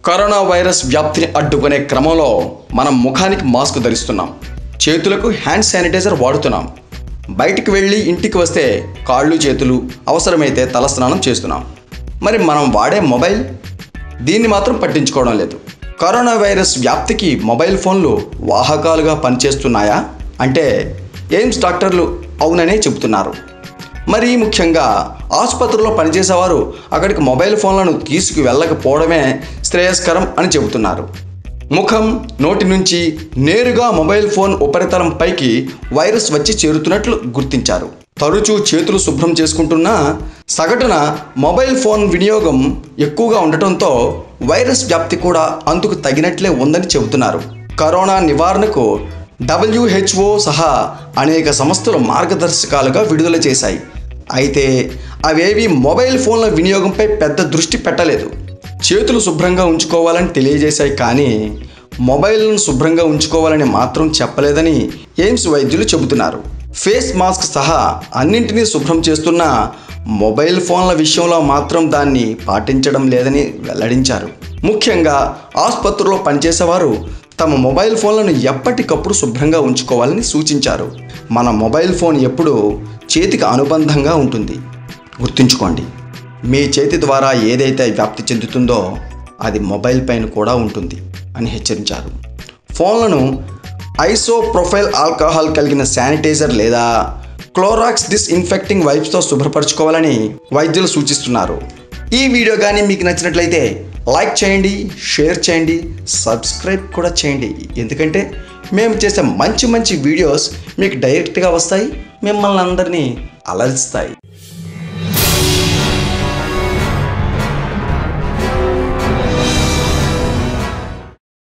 corona virus వ్యాప్తిని అడ్డుకునే క్రమంలో మనం ముఖానికి మాస్క్ ధరిస్తున్నాం చేతులకు హ్యాండ్ శానిటైజర్ వాడుతున్నాం బయటికి వెళ్ళి ఇంటికి వస్తే కాళ్ళు చేతులు అవసరమైతే తలస్నానం చేస్తున్నాం మరి మనం వాడే మొబైల్ దీన్ని మాత్రం పట్టించుకోవడం లేదు కరోనా వైరస్ వ్యాప్తికి మొబైల్ ఫోన్లు వాహకాలుగా పనిచేస్తున్నాయా అంటే ఎయిమ్స్ డాక్టర్లు అవుననే చెబుతున్నారు మరీ ముఖ్యంగా ఆసుపత్రిలో పనిచేసేవారు అక్కడికి మొబైల్ ఫోన్లను తీసుకు వెళ్ళకపోవడమే శ్రేయస్కరం అని చెబుతున్నారు ముఖం నోటి నుంచి నేరుగా మొబైల్ ఫోన్ ఉపరితలం పైకి వైరస్ వచ్చి చేరుతున్నట్లు గుర్తించారు తరచూ చేతులు శుభ్రం చేసుకుంటున్నా సగటున మొబైల్ ఫోన్ వినియోగం ఎక్కువగా ఉండటంతో వైరస్ వ్యాప్తి కూడా అందుకు తగినట్లే ఉందని చెబుతున్నారు కరోనా నివారణకు డబ్ల్యూహెచ్ఓ సహా అనేక సంస్థలు మార్గదర్శకాలుగా విడుదల చేశాయి అయితే అవేవి మొబైల్ ఫోన్ల వినియోగంపై పెద్ద దృష్టి పెట్టలేదు చేతులు శుభ్రంగా ఉంచుకోవాలని తెలియజేశాయి కానీ మొబైల్ను శుభ్రంగా ఉంచుకోవాలని మాత్రం చెప్పలేదని ఎయిమ్స్ వైద్యులు చెబుతున్నారు ఫేస్ మాస్క్ సహా అన్నింటినీ శుభ్రం చేస్తున్న మొబైల్ ఫోన్ల విషయంలో మాత్రం దాన్ని పాటించడం లేదని వెల్లడించారు ముఖ్యంగా ఆసుపత్రిలో పనిచేసేవారు తమ మొబైల్ ఫోన్లను ఎప్పటికప్పుడు శుభ్రంగా ఉంచుకోవాలని సూచించారు మన మొబైల్ ఫోన్ ఎప్పుడూ చేతికి అనుబంధంగా ఉంటుంది గుర్తుంచుకోండి మీ చేతి ద్వారా ఏదైతే వ్యాప్తి చెందుతుందో అది మొబైల్ పైన కూడా ఉంటుంది అని హెచ్చరించారు ఫోన్లను ఐసో ప్రొఫైల్ ఆల్కహాల్ కలిగిన శానిటైజర్ లేదా క్లోరాక్స్ డిస్ఇన్ఫెక్టింగ్ వైప్స్తో శుభ్రపరచుకోవాలని వైద్యులు సూచిస్తున్నారు ఈ వీడియో కానీ మీకు నచ్చినట్లయితే లైక్ చేయండి షేర్ చేయండి సబ్స్క్రైబ్ కూడా చేయండి ఎందుకంటే మేము చేసే మంచి మంచి వీడియోస్ మీకు డైరెక్ట్గా వస్తాయి మిమ్మల్ని అందరినీ అలరిస్తాయి